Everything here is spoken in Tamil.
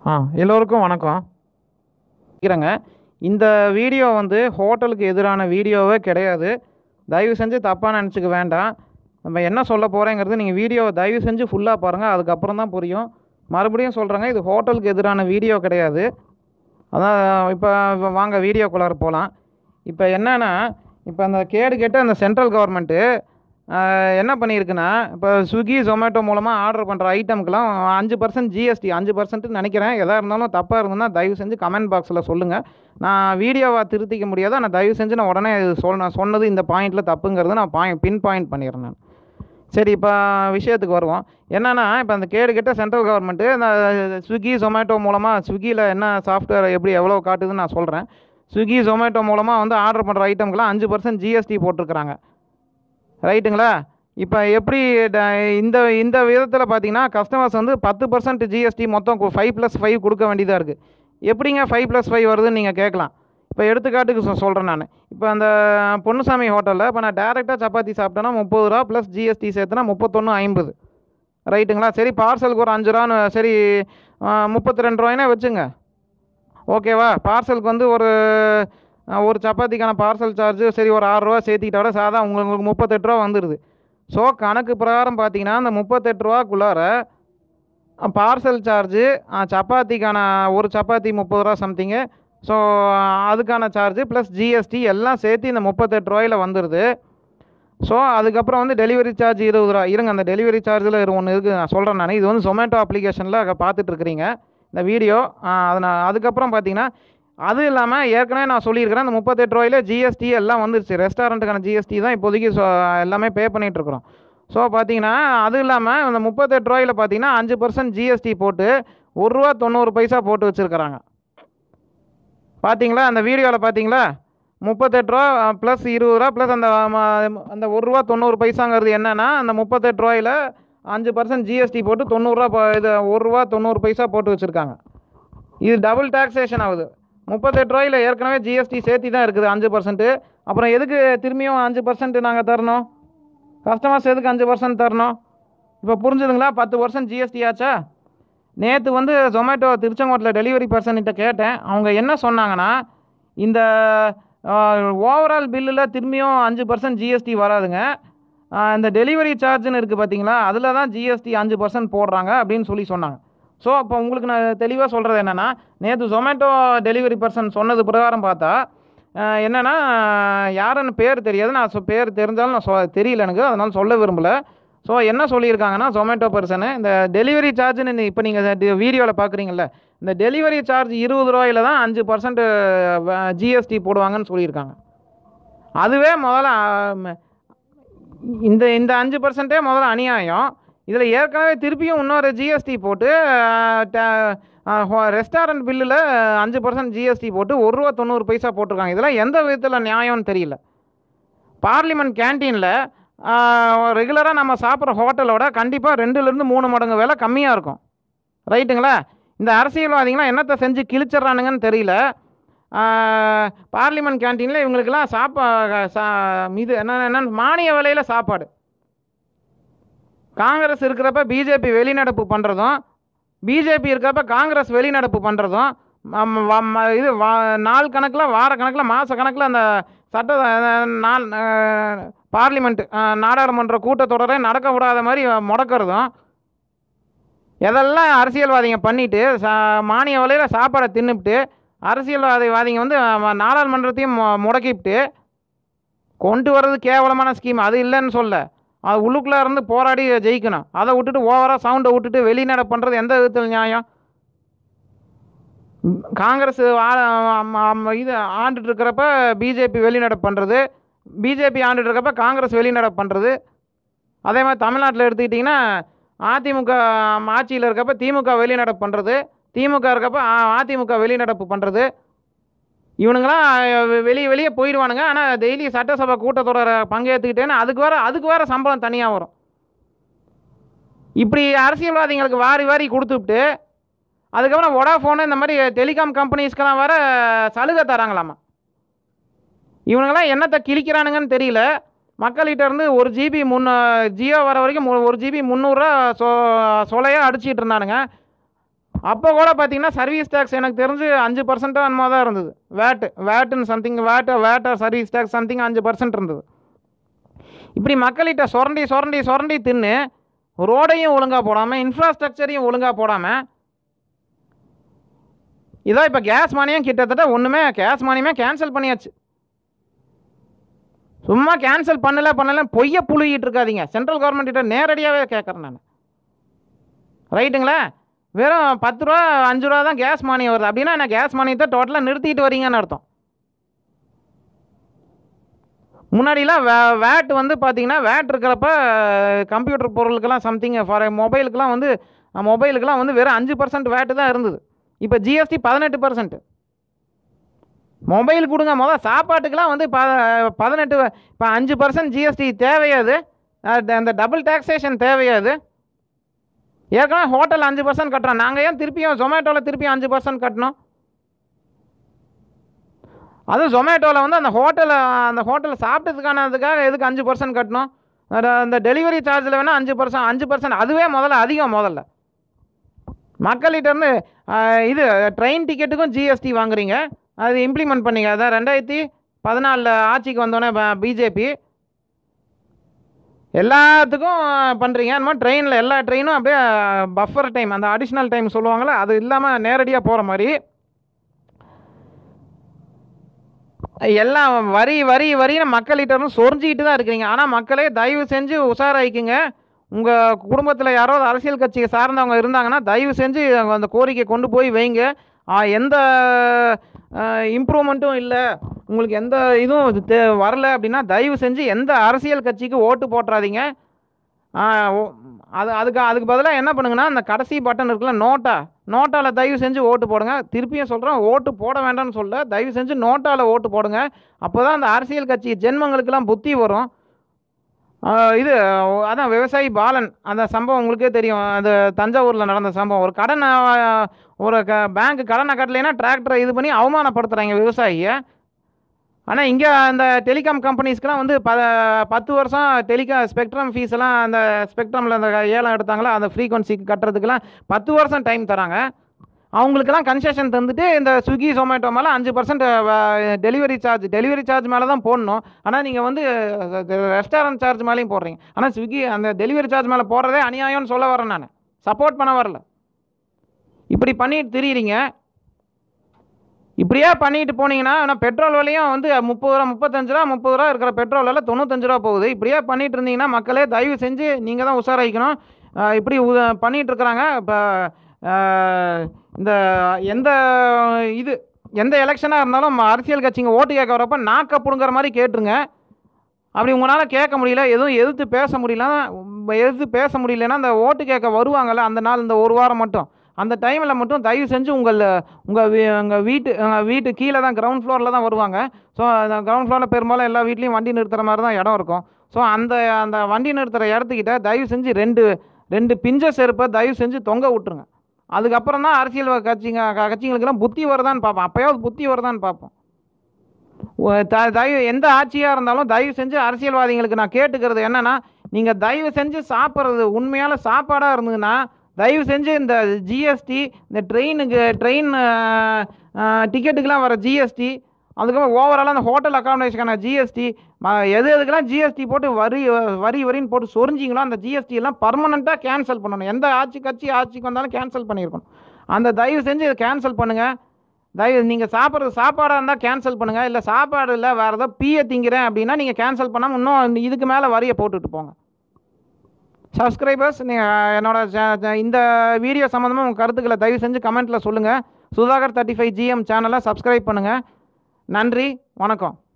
ஆ எல்லோருக்கும் வணக்கம் இருக்கிறேங்க இந்த வீடியோ வந்து ஹோட்டலுக்கு எதிரான வீடியோவே கிடையாது தயவு செஞ்சு தப்பாக நினச்சிக்க வேண்டாம் நம்ம என்ன சொல்ல போகிறேங்கிறது நீங்கள் வீடியோவை தயவு செஞ்சு ஃபுல்லாக பாருங்கள் அதுக்கப்புறம் தான் புரியும் மறுபடியும் சொல்கிறேங்க இது ஹோட்டலுக்கு எதிரான வீடியோ கிடையாது அதான் இப்போ வாங்க வீடியோக்குள்ளார போகலாம் இப்போ என்னென்னா இப்போ அந்த கேடு கேட்டு அந்த சென்ட்ரல் கவர்மெண்ட்டு என்ன பண்ணியிருக்குன்னா இப்போ ஸ்விக்கி ஜொமேட்டோ மூலமாக ஆர்டர் பண்ணுற ஐட்டமுக்கெல்லாம் அஞ்சு பர்சன்ட் ஜிஎஸ்டி அஞ்சு பர்சன்ட் நினைக்கிறேன் எதாக இருந்தாலும் தப்பாக இருந்ததுன்னா தயவு செஞ்சு கமெண்ட் பாக்ஸில் சொல்லுங்கள் நான் வீடியோவை திருத்திக்க முடியாது ஆனால் தயவு செஞ்சு நான் உடனே இது சொல் நான் சொன்னது இந்த பாயிண்டில் தப்புங்கிறது நான் பாயிண்ட் பின் பாயிண்ட் பண்ணிடுறேன் நான் சரி இப்போ விஷயத்துக்கு வருவோம் என்னென்னா இப்போ அந்த கேடு கெட்ட சென்ட்ரல் கவர்மெண்ட்டு இந்த ஸ்விக்கி ஜொமேட்டோ மூலமாக ஸ்விக்கியில் என்ன சாஃப்ட்வேர் எப்படி எவ்வளோ காட்டுதுன்னு நான் சொல்கிறேன் ஸ்விக்கி ஜொமேட்டோ மூலமாக வந்து ஆர்டர் பண்ணுற ஐட்டம்க்கெல்லாம் அஞ்சு பர்சன்ட் ஜிஎஸ்டி போட்டிருக்கிறாங்க ரைட்டுங்களா இப்போ எப்படி ட- இந்த இந்த விதத்தில் பார்த்தீங்கன்னா கஸ்டமர்ஸ் வந்து பத்து பர்சன்ட் ஜிஎஸ்டி மொத்தம் ஃபைவ் ப்ளஸ் ஃபைவ் கொடுக்க வேண்டியதாக இருக்குது எப்படிங்க ஃபைவ் ப்ளஸ் ஃபைவ் வருதுன்னு நீங்கள் கேட்கலாம் இப்போ எடுத்துக்காட்டுக்கு சொ சொல்கிறேன் நான் இப்போ அந்த பொன்னுசாமி ஹோட்டலில் இப்போ நான் டேரெக்டாக சப்பாத்தி சாப்பிட்டேன்னா முப்பது ரூபா ப்ளஸ் ஜிஎஸ்டி சேர்த்துனா முப்பத்தொன்று ஐம்பது ரைட்டுங்களா சரி பார்சலுக்கு ஒரு அஞ்சு ரூபான்னு சரி முப்பத்தி ரெண்டு ரூபாய்னே வச்சுங்க ஓகேவா பார்சலுக்கு வந்து ஒரு அஹ், ஒரு சப்பாத்திக்கான பார்சல் சார்ஜு சரி ஒரு ஆறு ரூபா சேர்த்திக்கிட்ட விட சாதா உங்களுக்கு உங்களுக்கு முப்பத்தெட்டு ரூபா வந்துடுது ஸோ கணக்கு பிரகாரம் பார்த்தீங்கன்னா அந்த முப்பத்தெட்டு ரூபாக்குள்ளார பார்சல் சார்ஜு சப்பாத்திக்கான ஒரு சப்பாத்தி முப்பது ரூபா சம்திங்கு ஸோ அதுக்கான சார்ஜு ப்ளஸ் ஜிஎஸ்டி எல்லாம் சேர்த்து இந்த முப்பத்தெட்டு ரூபாயில் வந்துடுது ஸோ அதுக்கப்புறம் வந்து டெலிவரி சார்ஜ் இருபது ரூபா இருங்க அந்த டெலிவரி சார்ஜில் ஒன்று இருக்குது நான் சொல்கிறேன் நான் இது வந்து ஜொமேட்டோ அப்ளிகேஷனில் பார்த்துட்டு இருக்கிறீங்க இந்த வீடியோ அது நான் அதுக்கப்புறம் பார்த்தீங்கன்னா அது இல்லாமல் ஏற்கனவே நான் சொல்லியிருக்கிறேன் அந்த முப்பத்தெட்டு ரூபாயில ஜிஎஸ்டி எல்லாம் வந்துருச்சு ரெஸ்டாரண்ட்டுக்கான ஜிஎஸ்டி தான் இப்போதைக்கு so எல்லாமே பே பண்ணிகிட்ருக்குறோம் ஸோ பார்த்தீங்கன்னா அது இல்லாமல் இந்த முப்பத்தெட்டு ரூபாயில் பார்த்தீங்கன்னா அஞ்சு பர்சன்ட் ஜிஎஸ்டி போட்டு ஒரு ரூபா தொண்ணூறு பைசா போட்டு வச்சுருக்கிறாங்க பார்த்தீங்களா அந்த வீடியோவில் பார்த்தீங்களா முப்பத்தெட்டு ரூபா ப்ளஸ் இருபது ரூபா ப்ளஸ் அந்த ம- அந்த ஒரு ரூபா தொண்ணூறு பைசாங்கிறது என்னென்னா அந்த முப்பத்தெட்டு ரூபாயில் அஞ்சு பர்சன்ட் ஜிஎஸ்டி போட்டு தொண்ணூறுரூவா ப- இது ஒரு ரூபா தொண்ணூறு பைசா போட்டு வச்சுருக்காங்க இது டபுள் டாக்ஸேஷன் ஆகுது முப்பத்தெட்டு ரூபாயில் ஏற்கனவே ஜிஎஸ்டி சேர்த்தி தான் இருக்குது அஞ்சு பர்சன்ட்டு அப்புறம் எதுக்கு திரும்பியும் அஞ்சு பர்சன்ட் நாங்கள் தரணும் கஸ்டமர்ஸ் எதுக்கு அஞ்சு பர்சன்ட் தரணும் இப்போ புரிஞ்சுதுங்களா பத்து பர்சன்ட் ஜிஎஸ்டி ஆச்சா நேற்று வந்து ஜொமேட்டோ திருச்செங்கோட்டில் டெலிவரி பர்சன்கிட்ட கேட்டேன் அவங்க என்ன சொன்னாங்கன்னா இந்த ஓவரால் பில்லில் திரும்பியும் அஞ்சு பர்சன்ட் ஜிஎஸ்டி வராதுங்க ஆஹ் இந்த டெலிவரி சார்ஜ்னு இருக்குது பார்த்தீங்களா அதில் தான் ஜிஎஸ்டி அஞ்சு பர்சன்ட் போடுறாங்க அப்படின்னு சொல்லி சொன்னாங்க ஸோ அப்போ உங்களுக்கு நான் தெளிவாக சொல்கிறது என்னென்னா நேற்று ஜொமேட்டோ டெலிவரி பர்சன் சொன்னது பிரகாரம் பார்த்தா ஆஹ் என்னன்னா யாருன்னு பேர் தெரியாது நான் சொ- பேர் தெரிஞ்சாலும் நான் சொ தெரியல எனக்கு அதனால சொல்ல விரும்பலை ஸோ என்ன சொல்லியிருக்காங்கன்னா ஜொமேட்டோ பர்சனு இந்த டெலிவரி சார்ஜ்னு இப்போ நீங்கள் வீடியோவில் பார்க்குறீங்கல்ல இந்த டெலிவரி சார்ஜ் இருபது ரூபாயில தான் அஞ்சு பர்சன்ட் ஜிஎஸ்டி போடுவாங்கன்னு சொல்லியிருக்காங்க அதுவே முதல்ல ஆம், இந்த இந்த அஞ்சு பர்சன்டே முதல்ல அநியாயம் இதில் ஏற்கனவே திருப்பியும் இன்னொரு ஜிஎஸ்டி போட்டு ரெஸ்டாரண்ட் பில்லில் அஞ்சு பர்சன்ட் ஜிஎஸ்டி போட்டு ஒரு ரூபா தொண்ணூறு பைசா போட்டிருக்காங்க இதெல்லாம் எந்த விதத்தில் நியாயம்னு தெரியல பார்லிமெண்ட் கேன்டீனில் ரெகுலராக நம்ம சாப்பிட்ற ஹோட்டலோட கண்டிப்பாக ரெண்டுலேருந்து மூணு மடங்கு விலை கம்மியாக இருக்கும் ரைட்டுங்களா இந்த அரசியல்வாதிகளாம் என்னத்தை செஞ்சு கிழிச்சிட்றானுங்கன்னு தெரியல ஆஹ், பார்லிமெண்ட் கேன்டீனில் இவங்களுக்கெல்லாம் சாப்பா சா இது என்ன என்ன மானிய விலையில் சாப்பாடு காங்கிரஸ் இருக்கிறப்ப பிஜேபி வெளிநடப்பு பண்ணுறதும் பிஜேபி இருக்கிறப்ப காங்கிரஸ் வெளிநடப்பு பண்ணுறதும் இது வா- நாள் கணக்கில் வார கணக்கில் மாத கணக்கில் அந்த சட்ட அஹ், நாள் பார்லிமெண்ட் நாடாளுமன்ற கூட்டத்தொடரே நடக்க விடாத மாதிரி முடக்கிறதும் எதெல்லாம் அரசியல்வாதிங்க பண்ணிட்டு சா மானிய விலையில் சாப்பாடை தின்னுபிட்டு அரசியல்வாதிவாதிங்க வந்து அஹ், நாடாளுமன்றத்தையும் மு- முடக்கிவிட்டு கொண்டு வர்றது கேவலமான ஸ்கீம் அது இல்லைன்னு சொல்ல அது உள்ளுக்குள்ளே இருந்து போராடி ஜெயிக்கணும் அதை விட்டுட்டு ஓவராக சவுண்டை விட்டுட்டு வெளிநட பண்ணுறது எந்த விதத்தில் நியாயம் ம், காங்கிரஸ் ஆ- ஆம், ஆம், இது ஆண்டுட்டு இருக்கிறப்ப பிஜேபி வெளிநட பண்ணுறது பிஜேபி ஆண்டுட்டு இருக்கப்ப காங்கிரஸ் வெளிநட பண்ணுறது அதே மாதிரி தமிழ்நாட்டில் எடுத்துக்கிட்டிங்கன்னா அதிமுக ஆட்சியில் இருக்கப்ப திமுக வெளிநடப்பு பண்ணுறது திமுக இருக்கப்ப அ- அதிமுக வெளிநடப்பு பண்ணுறது இவனுங்களாம் வெளியே வெளியே போயிடுவானுங்க ஆனால் டெய்லி சட்டசபை கூட்டத்தொடர பங்கேற்றுக்கிட்டேன்னு அதுக்கு வேற அதுக்கு வேற சம்பளம் தனியாக வரும் இப்படி அரசியல்வாதிகளுக்கு வாரி வாரி கொடுத்துவிட்டு அதுக்கப்புறம் வோடாஃபோனு இந்த மாதிரி டெலிகாம் கம்பெனிஸ்க்கெல்லாம் வேற சலுகை தராங்களாமா இவனுங்களாம் என்னத்தை கிழிக்கிறானுங்கன்னு தெரியல மக்கள்கிட்ட இருந்து ஒரு ஜிபி முன்ன ஜியோ வர வரைக்கும் மு- ஒரு ஜிபி முந்நூறுரூவா சொ சொலையாக அடிச்சிட்டு இருந்தானுங்க அப்போ கூட பார்த்தீங்கன்னா சர்வீஸ் டேக்ஸ் எனக்கு தெரிஞ்சு அஞ்சு பர்சன்ட்டாக என்னமோ தான் இருந்தது வேட்டு வேட்டுன்னு சம்திங் வேட்டு வேட்டை சர்வீஸ் டேக்ஸ் சம்திங் அஞ்சு பர்சன்ட் இருந்தது இப்படி மக்கள்கிட்ட சுரண்டி சுரண்டி சுரண்டி தின்னு ரோடையும் ஒழுங்காக போடாமல் இன்ஃப்ராஸ்ட்ரக்சரையும் ஒழுங்காக போடாமல் இதோ இப்போ கேஸ் மானியம் கிட்டத்தட்ட ஒன்றுமே கேஸ் மானியமே கேன்சல் பண்ணியாச்சு சும்மா கேன்சல் பண்ணல பண்ணல பொய்ய புழுகிட்டு இருக்காதீங்க சென்ட்ரல் கவர்மெண்ட் கிட்ட நேரடியாகவே கேட்குறேன் நான் ரைட்டுங்களா வெறும் பத்து ரூபா அஞ்சு ரூபா தான் கேஸ் மானியம் வருது அப்படின்னா என்ன கேஸ் மானியத்தை டோட்டலாக நிறுத்திட்டு வரீங்கன்னு அர்த்தம் முன்னாடிலாம் வே வேட் வந்து பார்த்தீங்கன்னா வேட் இருக்கிறப்ப கம்ப்யூட்டர் பொருளுக்கெல்லாம் சம்திங் ஃபார் மொபைலுக்கெல்லாம் வந்து மொபைலுக்கெல்லாம் வந்து வெறும் அஞ்சு பர்சன்ட் வேட்டு தான் இருந்தது இப்போ ஜிஎஸ்டி பதினெட்டு பர்சன்ட் மொபைல் கொடுங்க முதல் சாப்பாட்டுக்கெல்லாம் வந்து ப பதினெட்டு இப்போ அஞ்சு பர்சன்ட் ஜிஎஸ்டி தேவையாது அது அந்த டபுள் டேக்ஸேஷன் தேவையாது ஏற்கனவே ஹோட்டல் அஞ்சு பர்சன்ட் கட்டுறோம் நாங்கள் ஏன் திருப்பியும் ஜொமேட்டோவில் திருப்பியும் அஞ்சு பர்சன்ட் கட்டணும் அதுவும் ஜொமேட்டோவில் வந்து அந்த ஹோட்டலில் அந்த ஹோட்டலில் சாப்பிட்டதுக்கான அதுக்காக எதுக்கு அஞ்சு பர்சன்ட் கட்டணும் அது அந்த டெலிவரி சார்ஜில் வேணால் அஞ்சு பர்சன்ட் அஞ்சு பர்சன்ட் அதுவே முதல்ல அதிகம் முதல்ல மக்கள்கிட்ட இருந்து ஆஹ், இது ட்ரெயின் டிக்கெட்டுக்கும் ஜிஎஸ்டி வாங்குறீங்க அது இம்ப்ளிமெண்ட் பண்ணீங்க அதான் ரெண்டாயிரத்தி பதினாலில் ஆட்சிக்கு வந்தோடனே பிஜேபி எல்லாத்துக்கும் பண்ணுறீங்க அந்த மாதிரி ட்ரெயினில் எல்லா ட்ரெயினும் அப்படியே பஃபர் டைம் அந்த அடிஷ்னல் டைம் சொல்லுவாங்கள்ல அது இல்லாமல் நேரடியாக போகிற மாதிரி எல்லாம் வரி வரி வரின்னு மக்கள்கிட்ட இருந்து சொரிஞ்சிக்கிட்டு தான் இருக்கிறீங்க ஆனால் மக்களே தயவு செஞ்சு உஷாராயிக்குங்க உங்கள் குடும்பத்தில் யாராவது அரசியல் கட்சியை சார்ந்தவங்க இருந்தாங்கன்னா தயவு செஞ்சு அவங்க அந்த கோரிக்கை கொண்டு போய் வைங்க ஆ, எந்த இம்ப்ரூவ்மெண்ட்டும் இல்லை உங்களுக்கு எந்த இதுவும் இது தே வரல அப்படின்னா தயவு செஞ்சு எந்த அரசியல் கட்சிக்கு ஓட்டு போட்டுறாதீங்க ஆ, ஓ- அது அதுக்கு அதுக்கு பதிலாக என்ன பண்ணுங்கன்னா அந்த கடைசி பட்டன் இருக்குல்ல நோட்டா நோட்டாவில் தயவு செஞ்சு ஓட்டு போடுங்க திருப்பியும் சொல்கிறேன் ஓட்டு போட வேண்டாம்னு சொல்ல தயவு செஞ்சு நோட்டாவில் ஓட்டு போடுங்க அப்போ தான் அந்த அரசியல் கட்சி ஜென்மங்களுக்கெல்லாம் புத்தி வரும் ஆ, இது அதான் விவசாயி பாலன் அந்த சம்பவம் உங்களுக்கே தெரியும் அது தஞ்சாவூரில் நடந்த சம்பவம் ஒரு கடன் ஆ, ஒரு க பேங்க் கடனை கட்டலைன்னா டிராக்டரை இது பண்ணி அவமானப்படுத்துகிறாங்க விவசாயியை ஆனால் இங்கே அந்த டெலிகாம் கம்பெனிஸ்க்குலாம் வந்து ப பத்து வருஷம் டெலிகா ஸ்பெக்ட்ரம் ஃபீஸ் எல்லாம் அந்த ஸ்பெக்ட்ரமில் அந்த ஏலம் எடுத்தாங்களா அந்த ஃப்ரீக்வன்சிக்கு கட்டுறதுக்கெல்லாம் பத்து வருஷம் டைம் தராங்க அவங்களுக்கெல்லாம் கன்செஷன் தந்துட்டு இந்த ஸ்விக்கி ஜொமேட்டோ மேலே அஞ்சு percent delivery charge delivery charge மேலே தான் போடணும் ஆனால் நீங்கள் வந்து ரெஸ்டாரண்ட் சார்ஜ் மேலேயும் போடுறீங்க ஆனால் ஸ்விக்கி அந்த டெலிவரி சார்ஜ் மேலே போடுறதே அநியாயம்னு சொல்ல வரேன் நான் சப்போர்ட் பண்ண வரல இப்படி பண்ணிட்டு திரியிறீங்க இப்படியே பண்ணிட்டு போனீங்கன்னா ஆனால் பெட்ரோல் விலையும் வந்து முப்பது ரூபா முப்பத்தஞ்சு ரூபா முப்பது ரூபா இருக்கிற பெட்ரோல் விலை தொண்ணூத்தஞ்சு ரூபா போகுது இப்படியே பண்ணிட்டு இருந்தீங்கன்னா மக்களே தயவு செஞ்சு நீங்கள் தான் உஷாராயிக்கணும் ஆஹ் இப்படி உ- பண்ணிட்டு இருக்கிறாங்க இப்போ இந்த எந்த இது எந்த எலெக்ஷனாக இருந்தாலும் அரசியல் கட்சிங்க ஓட்டு கேட்க வரப்ப நாக்க பிடுங்குற மாதிரி கேட்டுருங்க அப்படி உங்களால் கேட்க முடியல எதுவும் எதிர்த்து பேச முடியல எதிர்த்து பேச முடியலன்னா அந்த ஓட்டு கேட்க வருவாங்கல்ல அந்த நாள் இந்த ஒரு வாரம் மட்டும் அந்த டைமில் மட்டும் தயவு செஞ்சு உங்கள் உங்கள் வீ உங்கள் வீட்டு உங்கள் வீட்டு கீழே தான் கிரவுண்ட் ஃப்ளோரில் தான் வருவாங்க ஸோ அந்த கிரவுண்ட் ஃப்ளோரில் பெரும்பாலும் எல்லா வீட்லேயும் வண்டி நிறுத்துற மாதிரி தான் இடம் இருக்கும் ஸோ அந்த அந்த வண்டி நிறுத்துகிற இடத்துக்கிட்ட தயவு செஞ்சு ரெண்டு ரெண்டு பிஞ்ச செருப்பை தயவு செஞ்சு தொங்க விட்டுருங்க அதுக்கப்புறம் தான் அரசியல் கட்சிங்க க- கட்சிங்களுக்கெல்லாம் புத்தி வருதான்னு பார்ப்போம் அப்போயாவது புத்தி வருதான்னு பார்ப்போம் ஒ- த தயவு எந்த ஆட்சியாக இருந்தாலும் தயவு செஞ்சு அரசியல்வாதிகளுக்கு நான் கேட்டுக்கிறது என்னன்னா நீங்கள் தயவு செஞ்சு சாப்பிட்றது உண்மையான சாப்பாடாக இருந்ததுன்னா தயவு செஞ்சு இந்த ஜிஎஸ்டி இந்த ட்ரெயினுக்கு ட்ரெயின் டிக்கெட்டுக்கெலாம் வர ஜிஎஸ்டி அதுக்கப்புறம் ஓவராலாக அந்த ஹோட்டல் அக்காமடேஷனுக்கான ஜிஎஸ்டி எது எதுக்கெல்லாம் ஜிஎஸ்டி போட்டு வரி வரி வரின்னு போட்டு சொரிஞ்சிங்களோ அந்த ஜிஎஸ்டி எல்லாம் பர்மனெண்ட்டாக கேன்சல் பண்ணணும் எந்த ஆட்சி கட்சி ஆட்சிக்கு வந்தாலும் கேன்சல் பண்ணியிருக்கணும் அந்த தயவு செஞ்சு இதை கேன்சல் பண்ணுங்கள் தயவு நீங்கள் சாப்பிட்றது சாப்பாடாக இருந்தால் கேன்சல் பண்ணுங்கள் இல்லை சாப்பாடு இல்லை வேறு ஏதோ பீயை திங்கிறேன் அப்படின்னா நீங்கள் கேன்சல் பண்ணாமல் இன்னும் இதுக்கு மேலே வரியை போட்டுட்டு போங்க சப்ஸ்கிரைபர்ஸ் நீங்கள் என்னோட channel- cha- இந்த வீடியோ சம்மந்தமாக உங்கள் கருத்துக்களை தயவு செஞ்சு கமெண்ட்டில் சொல்லுங்கள் சுதாகர் தேர்ட்டி ஃபைவ் ஜிஎம் சேனலை சப்ஸ்கிரைப் பண்ணுங்கள் நன்றி வணக்கம்